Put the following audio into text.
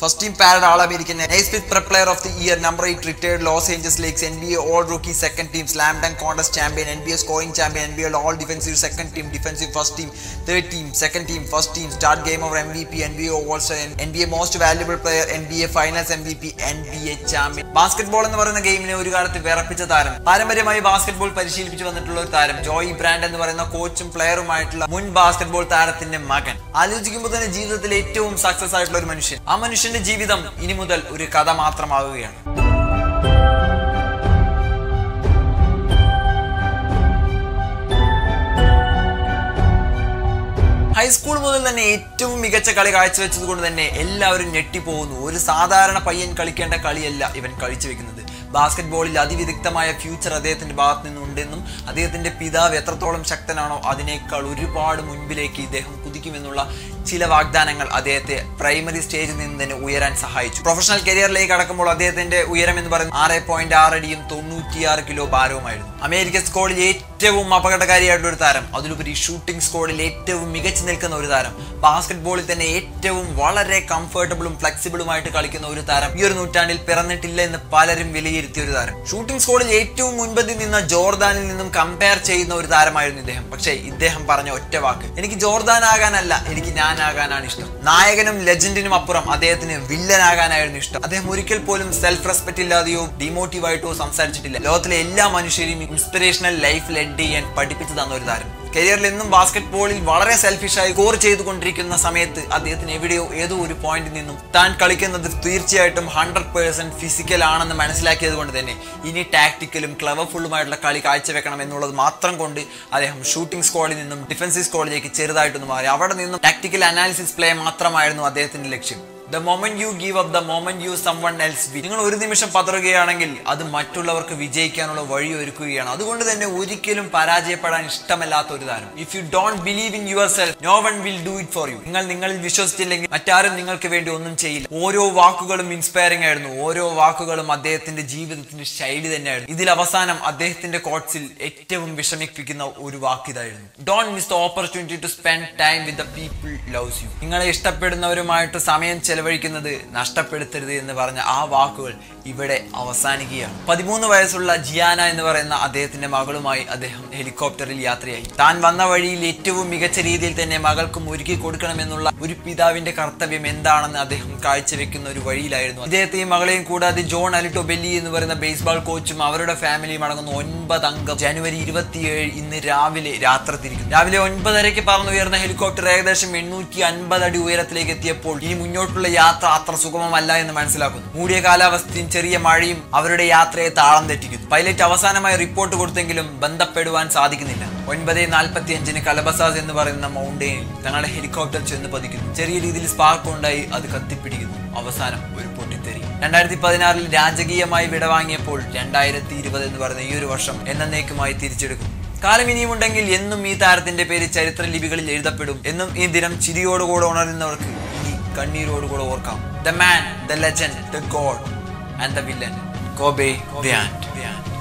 first team parade all American എയ്സ്പിത് prep player of the year number eight retired Los Angeles Lakers N B A all rookie second team slam dunk contest champion N B A scoring champion N B A all defensive second team defensive first team third team second team first team start game over M V P N B A all N B A most valuable player N B A finals M V P N B A champion basketball എന്ന് പറയുന്ന ഗെയിമിനെ ഒരു കാലത്ത് വിറപ്പിച്ച താരം പാരമ്പര്യമായി basket ball പരിശീലിപ്പിച്ചു വന്നിട്ടുള്ള ഒരു താരം Joy brand എന്ന് പറയുന്ന കോച്ചും പ്ലെയറുമായിട്ടുള്ള മുൻ ബാസ്കറ്റ് ബോൾ താരത്തിന്റെ മകൻ ആലോചിക്കുമ്പോൾ തന്നെ ജീവിതത്തിൽ ഏറ്റവും സക്സസ് ആയിട്ടുള്ള ഒരു മനുഷ്യൻ ആ മനുഷ്യന്റെ ജീവിതം ഇനി മുതൽ ഒരു കഥ മാത്രമാവുകയാണ് ഹൈസ്കൂൾ മുതൽ തന്നെ ഏറ്റവും മികച്ച കളി കാഴ്ചവെച്ചത് കൊണ്ട് തന്നെ എല്ലാവരും ഞെട്ടിപ്പോകുന്നു ഒരു സാധാരണ പയ്യൻ കളിക്കേണ്ട കളിയല്ല ഇവൻ കളിച്ചു വെക്കുന്നത് ബാസ്കറ്റ് ബോളിൽ അതിവിദഗ്ധമായ ഫ്യൂച്ചർ അദ്ദേഹത്തിന്റെ ഭാഗത്ത് നിന്നുണ്ടെന്നും അദ്ദേഹത്തിന്റെ പിതാവ് എത്രത്തോളം ശക്തനാണോ അതിനേക്കാൾ ഒരുപാട് മുൻപിലേക്ക് ഇദ്ദേഹം കുതിക്കുമെന്നുള്ള ചില വാഗ്ദാനങ്ങൾ അദ്ദേഹത്തെ പ്രൈമറി സ്റ്റേജിൽ നിന്ന് തന്നെ ഉയരാൻ സഹായിച്ചു പ്രൊഫഷണൽ കരിയറിലേക്ക് കടക്കുമ്പോൾ അദ്ദേഹത്തിന്റെ ഉയരം എന്ന് പറയുന്നത് ആറ് പോയിന്റ് ആറ് അടിയും തൊണ്ണൂറ്റിയാറ് കിലോ ഭാരവുമായിരുന്നു അമേരിക്കൻ സ്കോഡിൽ ഏറ്റവും അപകടകാരിയായിട്ടുള്ള ഒരു താരം അതിലുപരി ഷൂട്ടിംഗ് സ്കോഡിൽ ഏറ്റവും മികച്ചു നിൽക്കുന്ന ഒരു താരം ബാസ്കറ്റ് ബോളിൽ തന്നെ ഏറ്റവും വളരെ കംഫർട്ടബിളും ഫ്ലെക്സിബിളുമായിട്ട് കളിക്കുന്ന ഒരു താരം ഈ ഒരു നൂറ്റാണ്ടിൽ പിറന്നിട്ടില്ല എന്ന് പലരും വിലയിരുത്തിയ ഒരു താരം ഷൂട്ടിംഗ് സ്കോഡിൽ ഏറ്റവും മുൻപന്തിൽ നിന്ന ജോർദാനിൽ നിന്നും കമ്പയർ ചെയ്യുന്ന ഒരു താരമായിരുന്നു ഇദ്ദേഹം പക്ഷേ ഇദ്ദേഹം പറഞ്ഞ ഒറ്റ വാക്ക് എനിക്ക് ജോർദാൻ ആകാനല്ല എനിക്ക് ഞാനാകാനാണ് ഇഷ്ടം നായകനും ലെജൻഡിനും അപ്പുറം അദ്ദേഹത്തിന് വില്ലനാകാനായിരുന്നു ഇഷ്ടം അദ്ദേഹം ഒരിക്കൽ പോലും സെൽഫ് റെസ്പെക്ട് ഇല്ലാതെയോ ഡിമോട്ടീവായിട്ടോ സംസാരിച്ചിട്ടില്ല ലോകത്തിലെ എല്ലാ മനുഷ്യരെയും ഇൻസ്പിറേഷണൽ ലൈഫ് ലെഡ് ചെയ്യാൻ പഠിപ്പിച്ചു തന്ന ഒരു താരം കരിയറിൽ എന്നും ബാസ്കറ്റ് ബോളിൽ വളരെ സെൽഫിഷായി സ്കോർ ചെയ്തുകൊണ്ടിരിക്കുന്ന സമയത്ത് അദ്ദേഹത്തിന് എവിടെയോ ഏതോ ഒരു പോയിന്റിൽ നിന്നും താൻ കളിക്കുന്നത് തീർച്ചയായിട്ടും ഹൺഡ്രഡ് പേഴ്സെന്റ് ഫിസിക്കൽ ആണെന്ന് മനസ്സിലാക്കിയത് കൊണ്ട് തന്നെ ഇനി ടാക്ടിക്കലും ക്ലവർഫുള്ളുമായിട്ടുള്ള കളി കാഴ്ചവെക്കണം എന്നുള്ളത് മാത്രം കൊണ്ട് അദ്ദേഹം ഷൂട്ടിംഗ് സ്ക്വാഡിൽ നിന്നും ഡിഫൻസീവ് സ്ക്വാഡിലേക്ക് ചെറുതായിട്ടൊന്ന് മാറി അവിടെ നിന്നും ടാക്ടിക്കൽ അനാലിസിസ് പ്ലേ മാത്രമായിരുന്നു അദ്ദേഹത്തിന്റെ ലക്ഷ്യം the moment you give up the moment you someone else be നിങ്ങൾ ഒരു നിമിഷം പതറുകയാണെങ്കിൽ അത് മറ്റുള്ളവർക്ക് വിജയിക്കാനുള്ള വഴി ഒരുക്കുകയാണ് അതുകൊണ്ട് തന്നെ ഒരിക്കലും പരാജയപ്പെടാൻ ഇഷ്ടമല്ലാത്ത ഒരു താരം if you don't believe in yourself no one will do it for you നിങ്ങൾ നിങ്ങളിൽ വിശ്വസിച്ചില്ലെങ്കിൽ മറ്റാരും നിങ്ങൾക്ക് വേണ്ടി ഒന്നും ചെയ്യില്ല ഓരോ വാക്കുകളും ഇൻസ്പയറിംഗ് ആയിരുന്നു ഓരോ വാക്കുകളും അദ്ദേഹത്തിന്റെ ജീവിതത്തിന്റെ ശൈലി തന്നെയായിരുന്നു ഇതിൽ അവസാനം അദ്ദേഹത്തിന്റെ കോട്സിൽ ഏറ്റവും വിഷമിപ്പിക്കുന്ന ഒരു വാക്കിതായിരുന്നു don't miss the opportunity to spend time with the people loves you നിങ്ങളെ ഇഷ്ടപ്പെടുന്നവരുമായിട്ട് സമയം ചെലവഴിക്കുന്നത് നഷ്ടപ്പെടുത്തരുത് എന്ന് പറഞ്ഞ ആ വാക്കുകൾ ഇവിടെ അവസാനിക്കുകയാണ് പതിമൂന്ന് വയസ്സുള്ള ജിയാന എന്ന് പറയുന്ന അദ്ദേഹത്തിന്റെ മകളുമായി അദ്ദേഹം ഹെലികോപ്റ്ററിൽ യാത്രയായി താൻ വന്ന വഴിയിൽ ഏറ്റവും മികച്ച രീതിയിൽ തന്നെ മകൾക്കും ഒരുക്കി കൊടുക്കണമെന്നുള്ള ഒരു പിതാവിന്റെ കർത്തവ്യം എന്താണെന്ന് അദ്ദേഹം കാഴ്ചവെക്കുന്ന ഒരു വഴിയിലായിരുന്നു അദ്ദേഹത്തെയും മകളെയും കൂടാതെ ജോൺ അലിറ്റോ ബെല്ലി എന്ന് പറയുന്ന ബേസ്ബോൾ കോച്ചും അവരുടെ ഫാമിലിയും അടങ്ങുന്ന ഒൻപത് അംഗം ജനുവരി ഇരുപത്തിയേഴ് ഇന്ന് രാവിലെ രാത്രി തിരിക്കും രാവിലെ ഒൻപതരയ്ക്ക് പറന്നുയർന്ന ഹെലികോപ്റ്റർ ഏകദേശം എണ്ണൂറ്റി അൻപത് അടി ഉയരത്തിലേക്ക് എത്തിയപ്പോൾ ഇനി മുന്നോട്ടുള്ള യാത്ര അത്ര സുഗമമല്ല എന്ന് മനസ്സിലാക്കുന്നു മൂടിയ കാലാവസ്ഥയും ചെറിയ മഴയും അവരുടെ യാത്രയെ താളം തെറ്റിക്കുന്നു പൈലറ്റ് അവസാനമായി റിപ്പോർട്ട് കൊടുത്തെങ്കിലും ബന്ധപ്പെടുവാൻ സാധിക്കുന്നില്ല ഒൻപത് നാൽപ്പത്തി അഞ്ചിന് കലബസാസ് എന്ന് പറയുന്ന മൗണ്ടൈനിൽ തങ്ങളുടെ ഹെലികോപ്റ്റർ ചെന്ന് പതിക്കുന്നു ചെറിയ രീതിയിൽ സ്പാർക്ക് ഉണ്ടായി അത് കത്തിപ്പിടിക്കുന്നു അവസാനം ഒരു പൊട്ടിത്തെറി രണ്ടായിരത്തി പതിനാറിൽ രാജകീയമായി വിടവാങ്ങിയപ്പോൾ രണ്ടായിരത്തി ഇരുപത് എന്ന് പറയുന്ന ഈ ഒരു വർഷം എന്നേക്കുമായി തിരിച്ചെടുക്കും കാലം ഇനിയുമുണ്ടെങ്കിൽ എന്നും ഈ താരത്തിന്റെ പേര് ചരിത്ര ലിപികളിൽ എഴുതപ്പെടും എന്നും ഈ ദിനം ചിരിയോടുകൂടെ ഉണരുന്നവർക്ക് ഇനി കണ്ണീരോടുകൂടെ ഓർക്കാം the man the legend the god and the villain Kobe ബ്യാൻഡ്